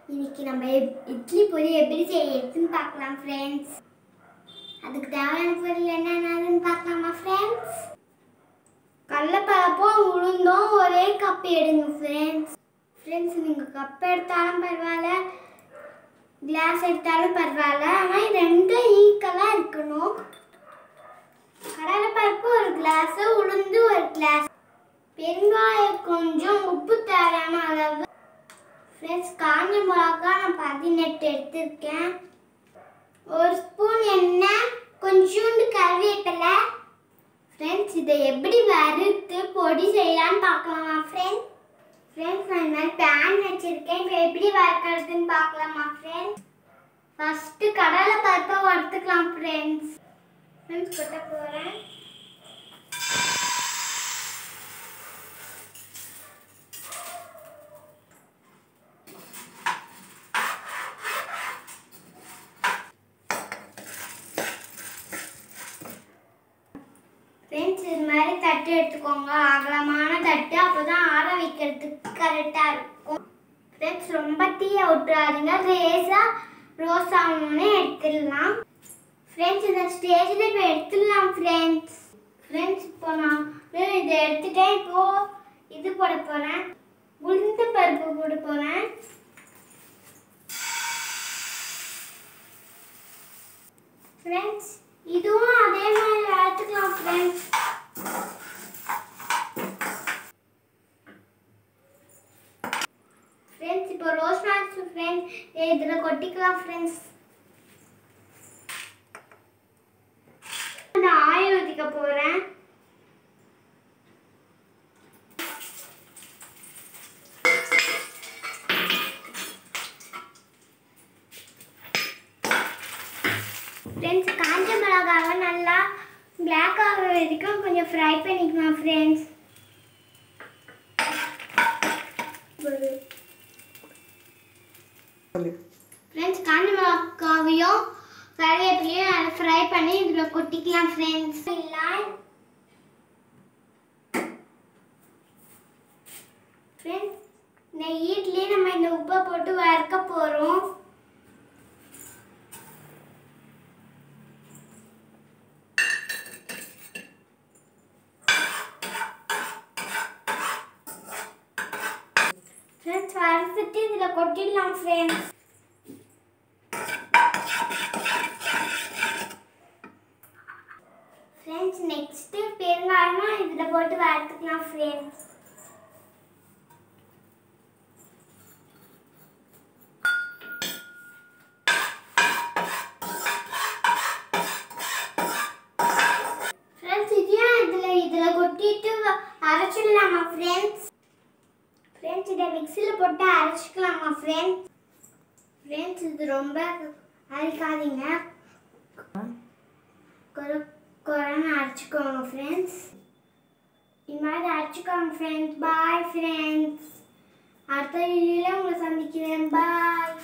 இன்னைக்கு நம்ம எப்- இட்லி பொடி எப்படி செய்யறதுன்னு பார்க்கலாம் ஃப்ரெண்ட்ஸ் அதுக்கு தேவையான பொருள் என்னென்னதுன்னு பார்க்கலாமா ஃப்ரெண்ட்ஸ் கடலைப்பருப்பும் உளுந்தும் ஒரே கப் எடுங்க ஃப்ரெண்ட்ஸ் ஃப்ரெண்ட்ஸ் நீங்கள் கப் எடுத்தாலும் பரவாயில்ல கிளாஸ் எடுத்தாலும் பரவாயில்ல ஆனால் ரெண்டும் ஈக்குவலாக இருக்கணும் கடலைப்பருப்பு ஒரு கிளாஸ் உளுந்து ஒரு கிளாஸ் பெருங்காயம் கொஞ்சம் உப்பு தேவையான அளவு ஃப்ரெண்ட்ஸ் காஞ்ச மிளகா நான் பதினெட்டு எடுத்திருக்கேன் ஒரு ஸ்பூன் எண்ணெய் கொஞ்சோண்டு கருவேப்பிலை ஃப்ரெண்ட்ஸ் இதை எப்படி வறுத்து பொடி செய்யலாம்னு பார்க்கலாமா ஃப்ரெண்ட்ஸ் ஃப்ரெண்ட்ஸ் நான் இந்த மாதிரி பேன் வச்சுருக்கேன் இப்போ எப்படி வறுக்கிறதுன்னு பார்க்கலாமா ஃப்ரெண்ட்ஸ் ஃபஸ்ட்டு கடலை பருப்பை வறுத்துக்கலாம் ஃப்ரெண்ட்ஸ் ஃப்ரெண்ட்ஸ் கொட்ட போகிறேன் ஃப்ரெண்ட்ஸ் இது மாதிரி தட்டு எடுத்துக்கோங்க அகலமான தட்டு அப்போ தான் ஆற வைக்கிறதுக்கு கரெக்டாக இருக்கும் ஃப்ரெண்ட்ஸ் ரொம்ப தீய விட்டுறாதீங்க லேசாக ரோஸ் ஆகணும்னு எடுத்துடலாம் ஃப்ரெண்ட்ஸ் இந்த ஸ்டேஜில் இப்போ எடுத்துடலாம் ஃப்ரெண்ட்ஸ் ஃப்ரெண்ட்ஸ் இப்போ நான் இதை எடுத்துட்டேன் இப்போ இது போட போகிறேன் உளுந்து பருப்பு போட போகிறேன் ஃப்ரெண்ட்ஸ் இதுவும் அதே மாதிரி வளர்த்துக்கலாம் ஃப்ரெண்ட்ஸ் ஃப்ரெண்ட்ஸ் இப்போ ரோஸ் மேக்ஸ் ஃப்ரெண்ட்ஸ் இதில் கொட்டிக்கலாம் ஃப்ரெண்ட்ஸ் நான் ஆயில் ஊற்றிக்க போகிறேன் ஃப்ரெண்ட்ஸ் காஞ்ச மிளகாவை நல்லா பிளாக் ஆகிற வரைக்கும் கொஞ்சம் ஃப்ரை பண்ணிக்கலாம் ஃப்ரெண்ட்ஸ் ஃப்ரெண்ட்ஸ் காஞ்ச மிளகாவையும் கருவேப்பிலையும் நல்லா ஃப்ரை பண்ணி இதில் கொட்டிக்கலாம் ஃப்ரெண்ட்ஸ் ஃப்ரெண்ட்ஸ் இந்த ஈட்லேயே நம்ம இந்த உப்பை போட்டு வறுக்க போகிறோம் ஃப்ரெண்ட்ஸ் வறுத்துட்டு இதில் கொட்டிடலாம் ஃப்ரெண்ட்ஸ் ஃப்ரெண்ட்ஸ் நெக்ஸ்ட்டு பெருங்காயமாக இதில் போட்டு வறுத்துக்கலாம் ஃப்ரெண்ட்ஸ் ஃப்ரெண்ட்ஸ் இதையும் இதில் இதில் கொட்டிட்டு வ- அரைச்சிடலாமா ஃப்ரெண்ட்ஸ் ஃப்ரெண்ட்ஸ் இதை மிக்சியில் போட்டு அரைச்சிக்கலாமா ஃப்ரெண்ட்ஸ் ஃப்ரெண்ட்ஸ் இது ரொம்ப அரைக்காதீங்க கொர கொரன்னு அரைச்சிக்கோங்க ஃப்ரெண்ட்ஸ் இது மாதிரி அரைச்சிக்கோங்க ஃப்ரெண்ட்ஸ் பாய் ஃப்ரெண்ட்ஸ் அடுத்த வீடியோவில் உங்களை சந்திக்கிறேன் பாய்